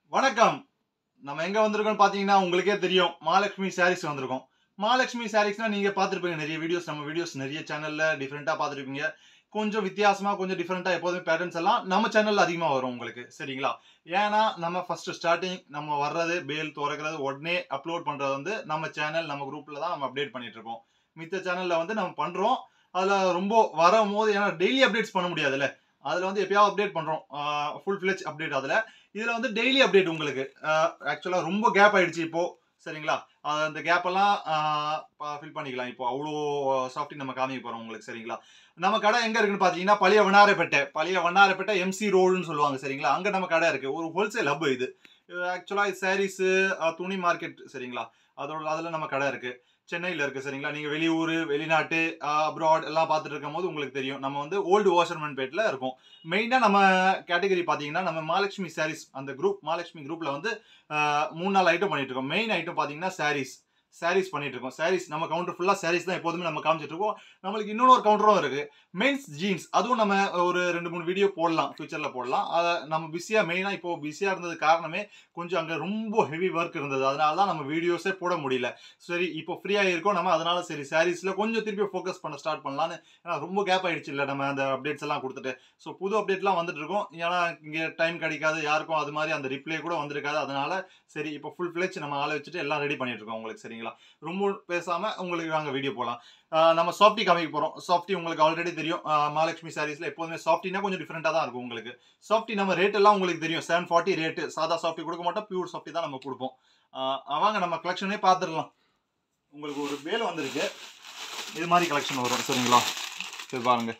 வணக்கம் நம்ம எங்க வந்திருக்கோம்னு பாத்தீங்கன்னா உங்களுக்கே தெரியும் மகாலட்சுமி சாரீஸ் வந்திருக்கோம் மகாலட்சுமி சாரீஸ்னா நீங்க பார்த்திருப்பீங்க நிறைய வீடியோஸ் நம்ம வீடியோஸ் நிறைய சேனல்ல டிஃப்ரெண்டா பார்த்திருப்பீங்க கொஞ்சம் வித்தியாசமா கொஞ்சம் டிஃப்ரெண்டா எப்போதுமே பேட்டர்ன்ஸ் எல்லாம் நம்ம சேனல்ல அதிகமா வரும் உங்களுக்கு சரிங்களா ஏன்னா நம்ம ஃபர்ஸ்ட் ஸ்டார்டிங் நம்ம வர்றது பேல் திறக்கிறது உடனே அப்லோட் பண்றது வந்து நம்ம சேனல் நம்ம குரூப்ல தான் நம்ம அப்டேட் பண்ணிட்டு இருக்கோம் மித்த சேனல்ல வந்து நம்ம பண்றோம் அதுல ரொம்ப வரும்போது ஏன்னா டெய்லி அப்டேட்ஸ் பண்ண முடியாதுல்ல அதுல வந்து எப்பயாவது அப்டேட் பண்றோம் ஃபுல் ஃபிளெஜ் அப்டேட் அதுல இதுல வந்து டெய்லி அப்டேட் உங்களுக்கு ஆக்சுவலா ரொம்ப கேப் ஆயிடுச்சு இப்போ சரிங்களா அது அந்த கேப் எல்லாம் ஃபில் பண்ணிக்கலாம் இப்போ அவ்வளோ சாஃப்ட்வேர் நம்ம காமிக்க போறோம் உங்களுக்கு சரிங்களா நம்ம கடை எங்க இருக்குன்னு பாத்தீங்கன்னா பழைய வண்ணாரப்பேட்டை பழைய வண்ணாரப்பேட்டை எம்சி ரோடுன்னு சொல்லுவாங்க சரிங்களா அங்க நம்ம கடை இருக்கு ஒரு ஹோல்சேல் ஹப் இது ஆக்சுவலா சாரீஸ் துணி மார்க்கெட் சரிங்களா அதோட அதுல நம்ம கடை இருக்கு சென்னையில் இருக்கு சரிங்களா நீங்க வெளியூர் வெளிநாட்டு அப்ராட் எல்லாம் பார்த்துட்டு இருக்கும் போது உங்களுக்கு தெரியும் நம்ம வந்து ஓல்டு வாஷர்மன் பேட்ல இருக்கோம் மெயினாக நம்ம கேட்டகரி பார்த்தீங்கன்னா நம்ம மகாலட்சுமி சாரீஸ் அந்த குரூப் மகாலட்சுமி குரூப்ல வந்து ஆஹ், மூணு நாலு ஐட்டம் பண்ணிட்டு இருக்கோம் மெயின் ஐட்டம் பார்த்தீங்கன்னா சாரீஸ் சாரீஸ் பண்ணிட்டு இருக்கோம் சாரீஸ் நம்ம கவுண்டர் ஃபுல்லாக சாரீஸ் தான் எப்போதுமே நம்ம காமிச்சிட்டு இருக்கோம் நம்மளுக்கு இன்னொரு ஒரு கவுண்டரும் இருக்கு மென்ஸ் ஜீன்ஸ் அதுவும் நம்ம ஒரு ரெண்டு மூணு வீடியோ போடலாம் ஃபியூச்சரில் போடலாம் அதை நம்ம பிஸியாக மெயினாக இப்போ பிஸியாக இருந்தது காரணமே கொஞ்சம் அங்கே ரொம்ப ஹெவி ஒர்க் இருந்தது அதனால தான் நம்ம வீடியோஸே போட முடியல சரி இப்போ ஃப்ரீயாக இருக்கோம் நம்ம அதனால சரி சாரீஸில் கொஞ்சம் திருப்பி ஃபோக்கஸ் பண்ண ஸ்டார்ட் பண்ணலான்னு ஏன்னா ரொம்ப கேப் ஆயிடுச்சு இல்லை நம்ம அந்த அப்டேட்ஸ் எல்லாம் கொடுத்துட்டு ஸோ புது அப்டேட்லாம் வந்துட்டு இருக்கோம் ஏன்னா இங்கே டைம் கிடைக்காது யாருக்கும் அது மாதிரி அந்த ரிப்ளை கூட வந்திருக்காது அதனால சரி இப்போ ஃபுல் ஃபிளெச் நம்ம ஆளை வச்சுட்டு எல்லாம் ரெடி பண்ணிட்டு இருக்கோம் உங்களுக்கு சரிங்களா ரொம்ப பேசாம உங்களுக்கு நாங்கள் வீடியோ போகலாம் ஆஹ் நம்ம சாஃப்டி காமிக்க போகிறோம் சாஃப்டி உங்களுக்கு ஆல்ரெடி தெரியும் ஆஹ் மகாலட்சுமி சாரீஸ்ல எப்போதுமே சாஃப்டினா கொஞ்சம் டிஃப்ரெண்ட்டாக தான் இருக்கும் உங்களுக்கு சாஃப்டி நம்ம ரேட் எல்லாம் உங்களுக்கு தெரியும் செவன் ஃபார்ட்டி ரேட்டு சாதா சாஃப்டி கொடுக்க மாட்டோம் பியூர் சாஃப்டி தான் நம்ம கொடுப்போம் ஆஹ் வாங்க நம்ம கலெக்ஷனே பார்த்துடலாம் உங்களுக்கு ஒரு வேல் வந்திருக்கு இது மாதிரி கலெக்ஷன் வரும் சரிங்களா இது பாருங்க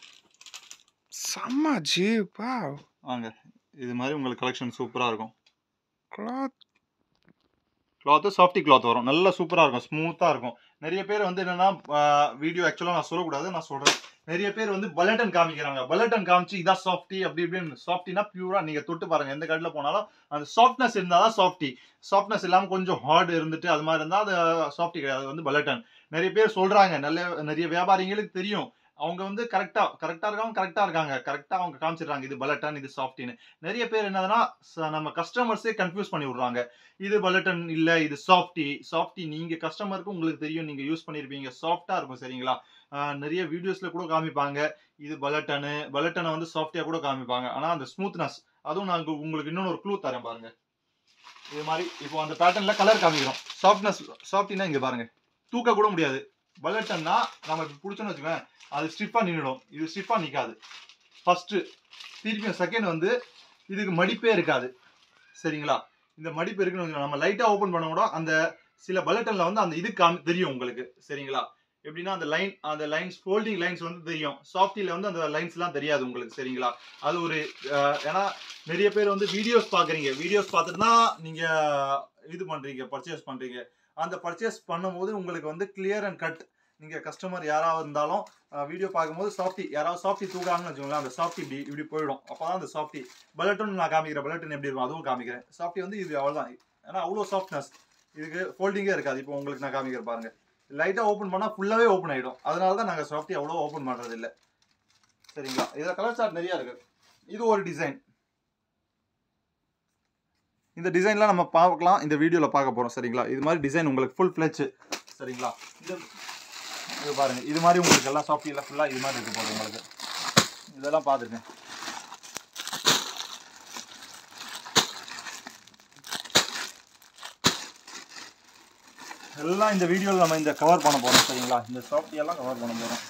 செம்ம ஜி வாவ் வாங்க இது மாதிரி உங்களுக்கு கலெக்ஷன் சூப்பராக இருக்கும் கிளாத் கிளாத்து சாஃப்டி கிளாத் வரும் நல்லா சூப்பராக இருக்கும் ஸ்மூத்தாக இருக்கும் நிறைய பேர் வந்து என்னன்னா வீடியோ ஆக்சுவலாக நான் சொல்லக்கூடாது நான் சொல்கிறேன் நிறைய பேர் வந்து பலட்டன் காமிக்கிறாங்க பலட்டன் காமிச்சு இதான் சாஃப்டி அப்படி இப்படின்னு சாஃப்டினா பியூரா நீங்கள் தொட்டு பாருங்க எந்த கடையில் போனாலும் அந்த சாஃப்ட்னஸ் இருந்தால் தான் சாஃப்டி சாஃப்ட்னஸ் இல்லாமல் கொஞ்சம் ஹார்ட் இருந்துட்டு அது மாதிரி இருந்தால் அது சாஃப்டி கிடையாது அது வந்து பலட்டன் நிறைய பேர் சொல்கிறாங்க நல்ல நிறைய வியாபாரிங்களுக்கு தெரியும் அவங்க வந்து கரெக்டாக கரெக்டாக இருக்காங்க கரெக்டாக இருக்காங்க கரெக்டாக அவங்க காமிச்சிடுறாங்க இது பலட்டன் இது சாஃப்டின்னு நிறைய பேர் என்னதுன்னா ச- நம்ம கஸ்டமர்ஸே கன்ஃபியூஸ் பண்ணி விடுறாங்க இது பலட்டன் இல்ல இது சாஃப்டி சாஃப்டி நீங்க கஸ்டமருக்கு உங்களுக்கு தெரியும் நீங்க யூஸ் பண்ணிருப்பீங்க சாஃப்டா இருக்கும் சரிங்களா ஆஹ் நிறைய வீடியோஸ்ல கூட காமிப்பாங்க இது பலட்டனு பலட்டனை வந்து சாஃப்டியா கூட காமிப்பாங்க ஆனா அந்த ஸ்மூத்னஸ் அதுவும் நான் உங்க- உங்களுக்கு இன்னொன்று ஒரு க்ளூ தரேன் பாருங்க இது மாதிரி இப்போ அந்த பேட்டர்ன்ல கலர் காமிக்கிறோம் சாஃப்ட்னஸ் சாஃப்டினா இங்க பாருங்க தூக்க கூட முடியாது பலட்டன்னா நம்ம இப்படி பிடிச்சோன்னு வச்சுக்கோங்க அது ஸ்டிஃபா நின்றுடும் இது ஸ்டிஃபா நிக்காது ஃபர்ஸ்ட் திருப்பி செகண்ட் வந்து இதுக்கு மடிப்பே இருக்காது சரிங்களா இந்த மடிப்பு இருக்குன்னு வச்சுக்கோங்க. நம்ம லைட்டா ஓபன் பண்ண கூட அந்த சில பலட்டன்ல வந்து அந்த இது காமி தெரியும் உங்களுக்கு சரிங்களா எப்படின்னா அந்த லைன் அந்த லைன்ஸ் ஃபோல்டிங் லைன்ஸ் வந்து தெரியும் சாஃப்டில வந்து அந்த லைன்ஸ் எல்லாம் தெரியாது உங்களுக்கு சரிங்களா அது ஒரு அஹ், ஏன்னா நிறைய பேர் வந்து வீடியோஸ் பாக்குறீங்க வீடியோஸ் பார்த்துட்டு தான் நீங்க இது பண்றீங்க பர்ச்சேஸ் பண்றீங்க அந்த பர்ச்சேஸ் பண்ணும்போது உங்களுக்கு வந்து கிளியர் அண்ட் கட் நீங்க கஸ்டமர் யாராவது இருந்தாலும் வீடியோ பார்க்கும்போது சாஃப்டி யாராவது சாஃப்டி தூக்காங்கன்னு வச்சுக்கோங்களேன் அந்த சாஃப்டி இப்படி இப்படி போயிடும் அப்பதான் அந்த சாஃப்டி பலட்டன் நான் காமிக்கிறேன் பலட்டன் எப்படி இருக்கும் அதுவும் காமிக்கிறேன் சாஃப்டி வந்து இது அவ்வளவுதான் ஏன்னா அவ்வளோ சாஃப்ட்னஸ் இதுக்கு ஃபோல்டிங்கே இருக்காது இப்போ உங்களுக்கு நான் காமிக்கிறேன் பாருங்க லைட்டாக ஓப்பன் பண்ணால் ஃபுல்லாகவே ஓப்பன் ஆகிடும் அதனால தான் நாங்கள் சாஃப்டி அவ்வளோ ஓப்பன் பண்ணுறது இல்லை சரிங்களா இதில் கலர் சார்ட் நிறையா இருக்கு இது ஒரு டிசைன் இந்த டிசைன்லாம் நம்ம பார்க்கலாம் இந்த வீடியோவில் பார்க்க போகிறோம் சரிங்களா இது மாதிரி டிசைன் உங்களுக்கு ஃபுல் ஃப்ளெச் சரிங்களா இது இது பாருங்க இது மாதிரி உங்களுக்கு எல்லாம் சாஃப்ட்வேர்ல ஃபுல்லாக இது மாதிரி இருக்கு போகுது உங்களுக்கு இதெல்லாம் பார்த்துருக்கேன் எல்லாம் இந்த வீடியோவில் நம்ம இந்த கவர் பண்ண போகிறோம் சரிங்களா இந்த சாஃப்ட்வேர் எல்லாம் கவர் பண்ண போகிறோம்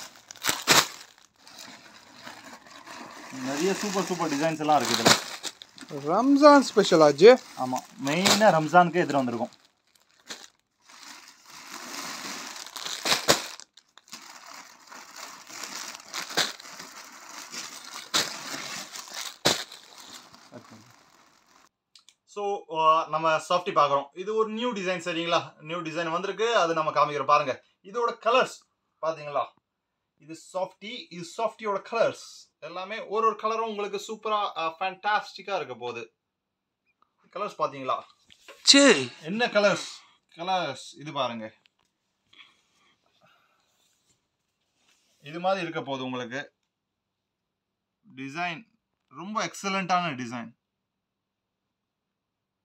நிறைய சூப்பர் சூப்பர் டிசைன்ஸ் எல்லாம் இருக்குது இதில் ரம்ஜான் ஸ்பெஷலா ஜி ஆமாம் மெயினாக ரம்ஜானுக்கு எதிர வந்திருக்கும் ஸோ நம்ம சாஃப்டி பார்க்குறோம் இது ஒரு நியூ டிசைன் சரிங்களா நியூ டிசைன் வந்திருக்கு அது நம்ம காமிக்கிறோம் பாருங்க இதோட கலர்ஸ் பார்த்தீங்களா இது சாஃப்டி இது சாஃப்டியோட கலர்ஸ் எல்லாமே ஒரு ஒரு கலரும் உங்களுக்கு சூப்பராக ஃபேண்டாஸ்டிக்காக இருக்க போகுது கலர்ஸ் பார்த்தீங்களா ஜி என்ன கலர்ஸ் கலர்ஸ் இது பாருங்க இது மாதிரி இருக்க போகுது உங்களுக்கு டிசைன் ரொம்ப எக்ஸலண்ட்டான டிசைன்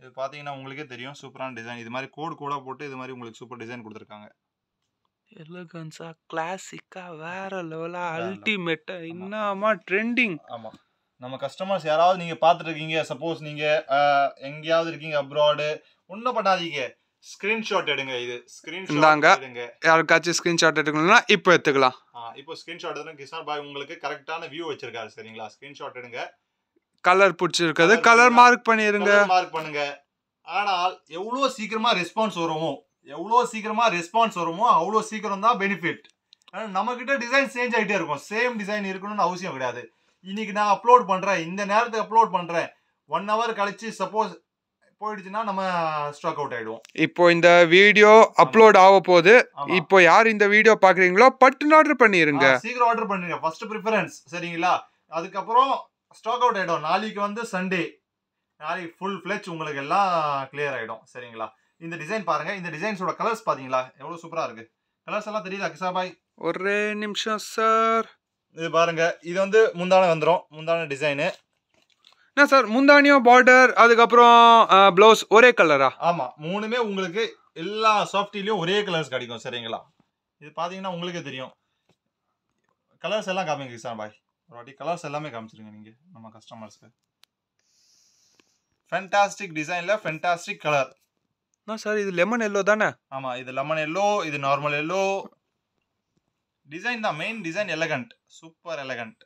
இது பார்த்தீங்கன்னா உங்களுக்கே தெரியும் சூப்பரான டிசைன் இது மாதிரி கோடு கோடாக போட்டு இது மாதிரி உங்களுக்கு சூப்பர் டிசைன் கொடுத்துருக்காங்க எலகன்ஸா கிளாசிக்கா வேற லெவலா level. அல்டிமேட்டா இன்னமா ட்ரெண்டிங் ஆமாம் நம்ம கஸ்டமர்ஸ் யாராவது நீங்கள் பார்த்துருக்கீங்க சப்போஸ் நீங்கள் எங்கேயாவது இருக்கீங்க அப்ராடு ஒன்றும் பண்ணாதீங்க ஸ்க்ரீன்ஷாட் எடுங்க இது ஸ்க்ரீன்ஷாட் இந்தாங்க. எடுங்க யாருக்காச்சும் ஸ்கிரீன்ஷாட் எடுக்கணும்னா இப்போ எடுத்துக்கலாம் ஆ, இப்போ ஸ்க்ரீன்ஷாட் எடுத்து கிஷான் பாய் உங்களுக்கு கரெக்டான வியூ வச்சிருக்காரு சரிங்களா ஸ்க்ரீன்ஷாட் எடுங்க கலர் பிடிச்சிருக்குது Colour கலர் இருந்தா- மார்க் பண்ணிருங்க மார்க் பண்ணுங்க ஆனால் எவ்வளோ சீக்கிரமா ரெஸ்பான்ஸ் வருமோ எவ்வளோ சீக்கிரமா ரெஸ்பான்ஸ் வருமோ அவ்வளோ சீக்கிரம் தான் பெனிஃபிட் நம்ம கிட்ட டிசைன் சேஞ்ச் ஆகிட்டே இருக்கும் சேம் டிசைன் இருக்கணும்னு அவசியம் கிடையாது இன்னைக்கு நான் அப்லோட் பண்றேன் இந்த நேரத்துக்கு அப்லோட் பண்றேன் ஒன் ஹவர் கழிச்சு சப்போஸ் போயிடுச்சுன்னா நம்ம ஸ்டாக் அவுட் ஆயிடுவோம் இப்போ இந்த வீடியோ அப்லோட் ஆக போகுது ஆமா. இப்போ யார் இந்த வீடியோ பாக்குறீங்களோ பட்டுன்னு ஆர்டர் பண்ணிருங்க ஆ, சீக்கிரம் ஆர்டர் பண்ணுங்க ஃபர்ஸ்ட் ப்ரிஃபரன்ஸ் சரிங்களா அதுக்கப்புறம் ஸ்டாக் அவுட் ஆயிடும் நாளைக்கு வந்து சண்டே நாளைக்கு ஃபுல் ஃபிளெச் உங்களுக்கு எல்லாம் கிளியர் ஆயிடும் சரிங்களா இந்த டிசைன் பாருங்க இந்த டிசைன்ஸோட கலர்ஸ் பாத்தீங்களா எவ்வளவு சூப்பரா இருக்கு கலர்ஸ் எல்லாம் தெரியுதா கிசாபாய் ஒரே நிமிஷம் சார் இது பாருங்க இது வந்து முந்தான வந்துரும் முந்தான டிசைனு என்ன சார் முந்தானியும் பார்டர் அதுக்கப்புறம் ப்ளவுஸ் ஒரே கலரா ஆமா மூணுமே உங்களுக்கு எல்லா சாஃப்ட்வேர்லயும் ஒரே கலர்ஸ் கிடைக்கும் சரிங்களா இது பாத்தீங்கன்னா உங்களுக்கே தெரியும் கலர்ஸ் எல்லாம் காமிங்க கிசான் பாய் ஒரு வாட்டி கலர்ஸ் எல்லாமே காமிச்சிருங்க நீங்க நம்ம கஸ்டமர்ஸ்க்கு ஃபென்டாஸ்டிக் டிசைன்ல ஃபென்டாஸ்டிக் கலர் என்ன சார் இது லெமன் எல்லோ தானே ஆமா இது லெமன் எல்லோ இது நார்மல் எல்லோ டிசைன் தான் main design elegant super elegant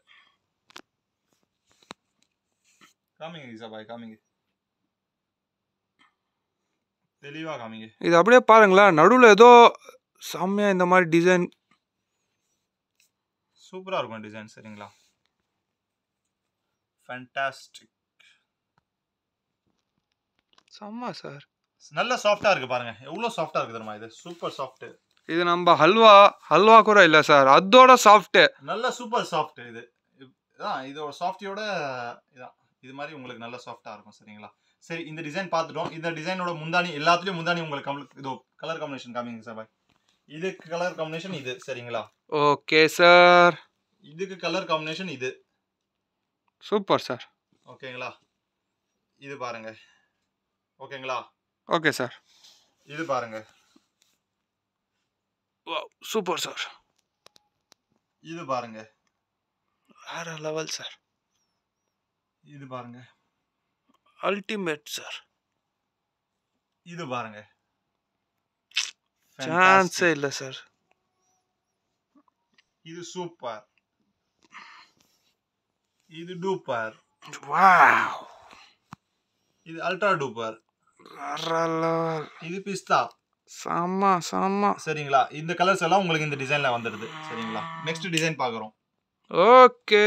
காமிங்க கிசா பாய் காமிங்க தெளிவா காமிங்க இது அப்படியே பாருங்களேன் நடுவில் ஏதோ செம்மையா இந்த மாதிரி டிசைன் சூப்பரா இருக்கும் டிசைன் சரிங்களா ஃபேண்டாஸ்டிக் செம்ம சார் நல்ல சாஃப்டா இருக்கு பாருங்க எவ்வளவு சாஃப்டா இருக்கு தெரியுமா இது சூப்பர் சாஃப்ட் இது நம்ம ஹல்வா ஹல்வா கூட இல்லை சார் அதோட சாஃப்ட்டு நல்ல சூப்பர் சாஃப்ட் இது இதான் இதோட சாஃப்டியோட இதான் இது மாதிரி உங்களுக்கு நல்ல சாஃப்டா இருக்கும் சரிங்களா சரி இந்த டிசைன் பார்த்துட்டோம் இந்த டிசைனோட முந்தானி எல்லாத்துலயும் முந்தானி உங்களுக்கு கம்ப்ளீட் இதோ கலர் காம்பினேஷன் காமிங்க சார் பாய் இதுக்கு கலர் காம்பினேஷன் இது சரிங்களா ஓகே சார் இதுக்கு கலர் காம்பினேஷன் இது சூப்பர் சார் ஓகேங்களா இது பாருங்க ஓகேங்களா ஓகே சார் இது பாருங்க சூப்பர் சார் இது பாருங்க வேற லெவல் சார் இது பாருங்க அல்டிமேட் சார் இது பாருங்க சான்ஸே இல்லை சார் இது சூப்பர் இது டூப்பர் வாவ் இது அல்ட்ரா டூப்பர் வேற லெவல் இது பிஸ்தா செம்ம செம்ம சரிங்களா இந்த கலர்ஸ் எல்லாம் உங்களுக்கு இந்த டிசைன்ல வந்துடுது சரிங்களா நெக்ஸ்ட் டிசைன் பார்க்குறோம் ஓகே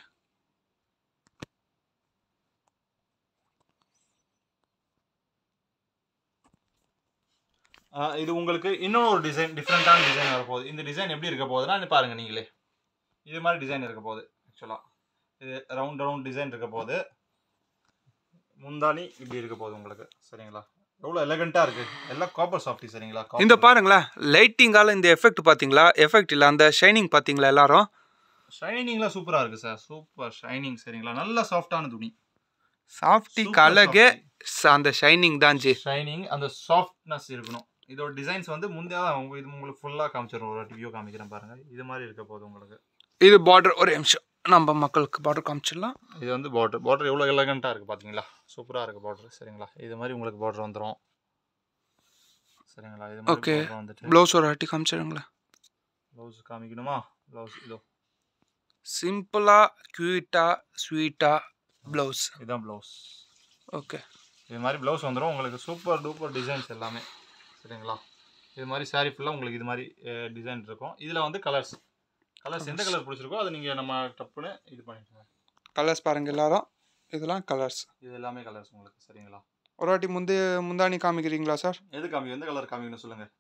இது உங்களுக்கு இன்னொரு ஒரு டிசைன் டிஃப்ரெண்டான டிசைன் வரப்போகுது இந்த டிசைன் எப்படி இருக்க போகுதுன்னா இது பாருங்க நீங்களே இது மாதிரி டிசைன் இருக்க போகுது ஆக்சுவலாக இது ரவுண்ட் ரவுண்ட் டிசைன் இருக்க போகுது முந்தானி இப்படி இருக்க போகுது உங்களுக்கு சரிங்களா எவ்வளோ எலகண்ட்டாக இருக்கு எல்லாம் காப்பர் சாஃப்டி சரிங்களா இந்த பாருங்களேன் லைட்டிங்கால இந்த எஃபெக்ட் பாத்தீங்களா எஃபெக்ட் இல்ல அந்த ஷைனிங் பாத்தீங்களா எல்லாரும் ஷைனிங்லாம் சூப்பராக இருக்கு சார் சூப்பர் ஷைனிங் சரிங்களா நல்ல சாஃப்டான துணி சாஃப்டிக்கு அழகே ச- அந்த ஷைனிங் தான் ஜி ஷைனிங் அந்த சாஃப்ட்னஸ் இருக்கணும் இதோட டிசைன்ஸ் வந்து முந்தைய உங்க இது உங்களுக்கு ஃபுல்லாக காமிச்சிடும் ஒரு வியூ காமிக்கிறேன் பாருங்க இது மாதிரி இருக்க போகுது உங்களுக்கு இது பார்டர் ஒரு நிமிஷம் நம்ம மக்களுக்கு பார்டர் காமிச்சிடலாம் இது வந்து பார்டர் பார்டர் எவ்வளோ எலகண்ட்டாக இருக்குது பார்த்தீங்களா சூப்பராக இருக்குது பார்டர் சரிங்களா இது மாதிரி உங்களுக்கு பார்டர் வந்துடும் சரிங்களா இது மாதிரி Okay. border வந்துட்டு ப்ளவுஸ் ஒரு வாட்டி காமிச்சிடுங்களேன் ப்ளவுஸ் காமிக்கணுமா ப்ளவுஸ் இதோ சிம்பிளா கியூட்டா ஸ்வீட்டா ப்ளவுஸ் இதுதான் ப்ளவுஸ் ஓகே இது மாதிரி ப்ளவுஸ் வந்துடும் உங்களுக்கு சூப்பர் டூப்பர் டிசைன்ஸ் எல்லாமே சரிங்களா இது மாதிரி saree ஃபுல்லாக உங்களுக்கு இது மாதிரி டிசைன் இருக்கும் இதில் வந்து கலர்ஸ் கலர்ஸ் எந்த கலர் பிடிச்சிருக்கோ அதை நீங்கள் நம்ம டப்புன்னு இது பண்ணிக்கோங்க கலர்ஸ் பாருங்க எல்லாரும் இதெல்லாம் கலர்ஸ் இது எல்லாமே கலர்ஸ் உங்களுக்கு சரிங்களா ஒரு வாட்டி முந்தைய முந்தானி காமிக்கிறீங்களா சார் எது காமி எந்த கலர் காமிக்கணும் சொல்லுங்கள்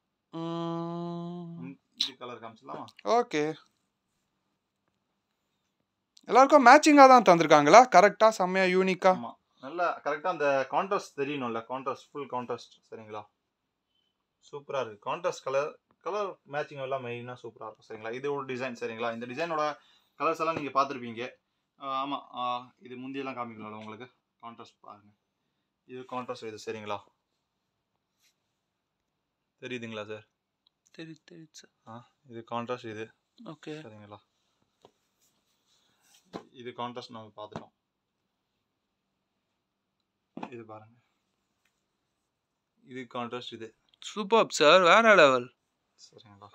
இது கலர் காமிச்சிடலாமா ஓகே எல்லாருக்கும் மேட்சிங்காக தான் தந்திருக்காங்களா கரெக்டாக செம்மையாக யூனிக்காக ஆமாம் நல்லா கரெக்டாக அந்த கான்ட்ராஸ்ட் தெரியணும்ல கான்ட்ராஸ்ட் ஃபுல் கான்ட்ராஸ்ட் சரிங்களா சூப்பராக இருக்குது கான்ட்ராஸ்ட் கலர் கலர் மேட்சிங் எல்லாம் மெயினாக சூப்பராக இருக்கும் சரிங்களா இது ஒரு டிசைன் சரிங்களா இந்த டிசைனோட கலர்ஸ் எல்லாம் நீங்கள் பார்த்துருப்பீங்க ஆமாம் இது முந்தியெல்லாம் காமிக்கணும்ல உங்களுக்கு கான்ட்ராஸ்ட் பாருங்கள் இது கான்ட்ராஸ்ட் இது சரிங்களா தெரியுதுங்களா சார் தெரியுது தெரியுது சார் ஆ இது கான்ட்ராஸ்ட் இது ஓகே சரிங்களா இது கான்ட்ராஸ்ட் நம்ம பார்த்துட்டோம் இது பாருங்க இது கான்ட்ராஸ்ட் இது சூப்பர் சார் வேற லெவல் சரிங்களா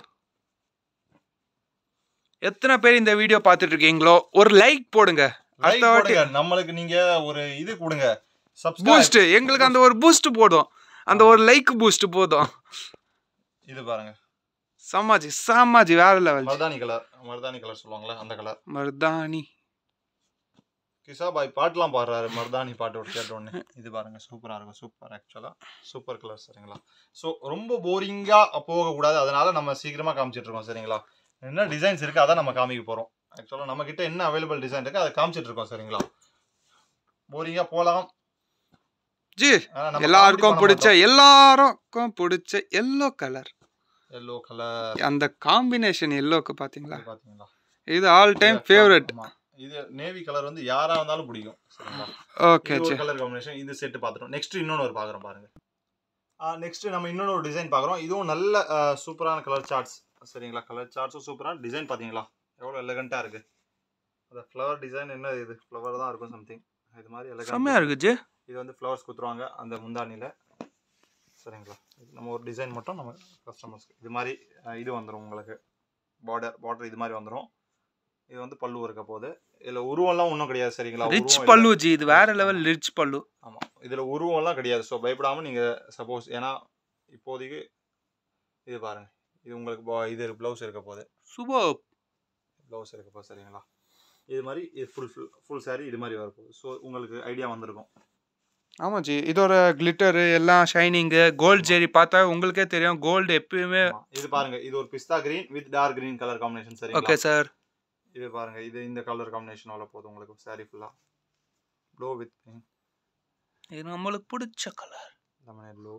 எத்தனை பேர் இந்த வீடியோ பார்த்துட்டு இருக்கீங்களோ ஒரு லைக் போடுங்க Like அடுத்த வாட்டி போடுங்க. நம்மளுக்கு நீங்க ஒரு இது கொடுங்க சப்ஸ்கிரைப் பூஸ்ட் எங்களுக்கு அந்த ஒரு பூஸ்ட் போதும் அந்த ஒரு லைக் பூஸ்ட் போதும் இது பாருங்க சமாஜி சமாஜி வேற லெவல் மருதாணி கலர் மருதாணி கலர் சொல்லுவாங்களே அந்த கலர் மருதாணி கிஷா பாய் பாட்டுலாம் பாடுறாரு மருதாணி பாட்டு ஒரு கேட்ட உடனே இது பாருங்க சூப்பரா இருக்கும் சூப்பர் ஆக்சுவலா சூப்பர் கலர் சரிங்களா ஸோ ரொம்ப போரிங்கா போகக்கூடாது அதனால நம்ம சீக்கிரமா காமிச்சிட்டு இருக்கோம் சரிங்களா என்ன டிசைன்ஸ் இருக்கு அதான் நம்ம காமிக்க போறோம் ஆக்சுவலா நம்ம கிட்ட என்ன அவைலபிள் டிசைன் இருக்கு அதை காமிச்சிட்டு இருக்கோம் சரிங்களா போரிங்கா போலாம் ஜி ஆனா நம்ம எல்லாருக்கும் பிடிச்ச எல்லாருக்கும் பிடிச்ச எல்லோ கலர் எல்லோ கலர் அந்த காம்பினேஷன் எல்லோக்கு பாத்தீங்களா பாத்தீங்களா இது ஆல் டைம் ஃபேவரட் ஆமா. இது நேவி கலர் வந்து யாரா இருந்தாலும் பிடிக்கும் சரிங்களா ஓகே இது ஜி ஒரு கலர் காம்பினேஷன் இது செட் பார்த்துட்டோம் நெக்ஸ்ட் இன்னொன்று ஒரு பார்க்குறோம் பாருங்க நெக்ஸ்ட் நம்ம இன்னொன்று ஒரு டிசைன் பார்க்குறோம் இதுவும் நல்ல சூப்பரான கலர் சார்ட்ஸ் சரிங்களா கலர் சார்ட்ஸும் சூப்பரான டிசைன் பார்த்தீங்களா எவ்வளோ எலகண்ட்டாக இருக்கு அந்த ஃப்ளவர் டிசைன் என்ன இது ஃப்ளவர் தான் இருக்கும் சம்திங் இது மாதிரி செம்மையா எலகண்ட் இருக்கு ஜி இது வந்து ஃப்ளவர்ஸ் குத்துருவாங்க அந்த முந்தானியில் சரிங்களா இது நம்ம ஒரு டிசைன் மட்டும் நம்ம கஸ்டமர்ஸ்க்கு இது மாதிரி அஹ், இது வந்துடும் உங்களுக்கு பார்டர் பார்டர் இது மாதிரி வந்துடும் இது வந்து பல்லு இருக்க போகுது இதில் உருவம்லாம் ஒன்றும் கிடையாது சரிங்களா ரிச் உருவம் இல்ல. பல்லு ஜி இது வேற லெவல் ரிச் பல்லு ஆமாம் இதில் உருவம்லாம் கிடையாது ஸோ பயப்படாமல் நீங்கள் சப்போஸ் ஏன்னா இப்போதைக்கு இது பாருங்க இது உங்களுக்கு பா- இது ப்ளவுஸ் இருக்க போகுது சூப்பர் ப்ளவுஸ் இருக்க போகுது சரிங்களா இது மாதிரி இது ஃபுல் ஃபுல் ஃபுல் saree இது மாதிரி வரப்போகுது ஸோ உங்களுக்கு ஐடியா வந்திருக்கும் ஆமா ஜி இதோட கிளிட்டரு எல்லாம் ஷைனிங்கு கோல்ட் ஜெரி பார்த்தா உங்களுக்கே தெரியும் கோல்டு எப்பயுமே ஆமா. இது பாருங்க இது ஒரு பிஸ்தா green with dark green colour combination சரிங்களா ஓகே சார் இது பாருங்க இது இந்த கலர் காம்பினேஷன் அவ்வளோ போதும் உங்களுக்கு saree ஃபுல்லாக ப்ளூ வித் இது நம்மளுக்கு பிடிச்ச கலர் லெமன் எல்லோ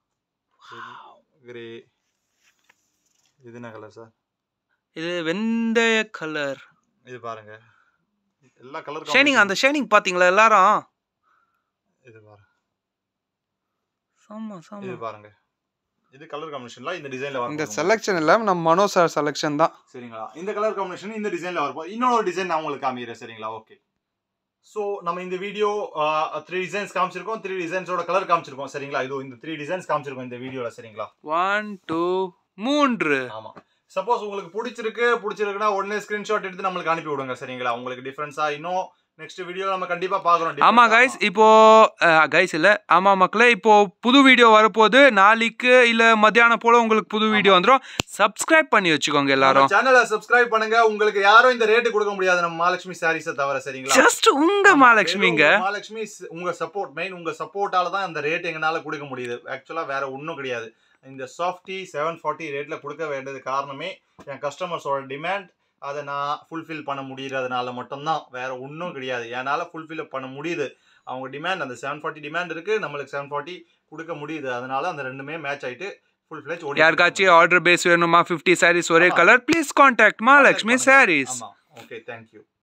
கிரே இது என்ன கலர் சார் இது வெந்தய கலர் இது பாருங்க எல்லா கலர் ஷைனிங் அந்த ஷைனிங் பாத்தீங்களா எல்லாரும் இது பாருங்க ஆமா இது ஆமா பாருங்க இது கலர் காம்பினேஷன்ல இந்த டிசைன்ல இந்த வரும் செலெக்ஷன் இல்ல நம்ம மனோ சார் செலெக்ஷன் தான் சரிங்களா இந்த கலர் காம்பினேஷன் இந்த டிசைன்ல வரப்போ இன்னொரு டிசைன் நான் உங்களுக்கு காமிக்கிறேன் சரிங்களா ஓகே ஸோ நம்ம இந்த வீடியோ த்ரீ டிசைன்ஸ் காமிச்சிருக்கோம் த்ரீ டிசைன்ஸோட கலர் காமிச்சிருக்கோம் சரிங்களா இது இந்த த்ரீ டிசைன்ஸ் காமிச்சிருக்கோம் இந்த வீடியோல சரிங்களா ஒன் டூ மூன்று ஆமா சப்போஸ் உங்களுக்கு பிடிச்சிருக்கு பிடிச்சிருக்குன்னா உடனே ஸ்கிரீன்ஷாட் எடுத்து நம்மளுக்கு அனுப்பி விடுங்க சரிங்களா உங்களுக்கு டிஃபரன்ஸா இன்னும் நெக்ஸ்ட் வீடியோ நம்ம கண்டிப்பா பாக்குறோம் ஆமா கைஸ் இப்போ கைஸ் இல்ல ஆமா மக்களே இப்போ புது வீடியோ வரப்போகுது நாளைக்கு இல்ல மத்தியானம் போல உங்களுக்கு புது வீடியோ வந்துரும் சப்ஸ்கிரைப் பண்ணி வச்சுக்கோங்க எல்லாரும் சேனலை சப்ஸ்கிரைப் பண்ணுங்க உங்களுக்கு யாரும் இந்த ரேட்டு கொடுக்க முடியாது நம்ம மகாலட்சுமி சாரீஸை தவிர சரிங்களா ஜஸ்ட் உங்க ஆமா, மகாலட்சுமிங்க வெறும் மகாலட்சுமி ஸ்- உங்க சப்போர்ட் மெயின் உங்க சப்போர்ட்டால தான் அந்த ரேட் எங்களால கொடுக்க முடியுது ஆக்சுவலா வேற ஒன்றும் கிடையாது இந்த சாஃப்டி செவன் ஃபார்ட்டி ரேட்ல கொடுக்க வேண்டியது காரணமே என் கஸ்டமர்ஸோட டிமாண்ட் அதை நான் ஃபுல்ஃபில் பண்ண முடியறதுனால மட்டும்தான் வேற ஒன்றும் கிடையாது என்னால் ஃபுல்ஃபில் பண்ண முடியுது அவங்க டிமாண்ட் அந்த செவன் ஃபார்ட்டி டிமாண்ட் இருக்கு நம்மளுக்கு செவன் ஃபார்ட்டி கொடுக்க முடியுது அதனால அந்த ரெண்டுமே மேட்ச் ஆயிட்டு ஃபுல் ஃபிளேஜ் யாருக்காச்சும் ஆர்டர் பேஸ் வேணுமா 50 சாரீஸ் ஒரே ஆமா. Colour please contact Mahalakshmi Sarees ஆமா ஓகே தேங்க்யூ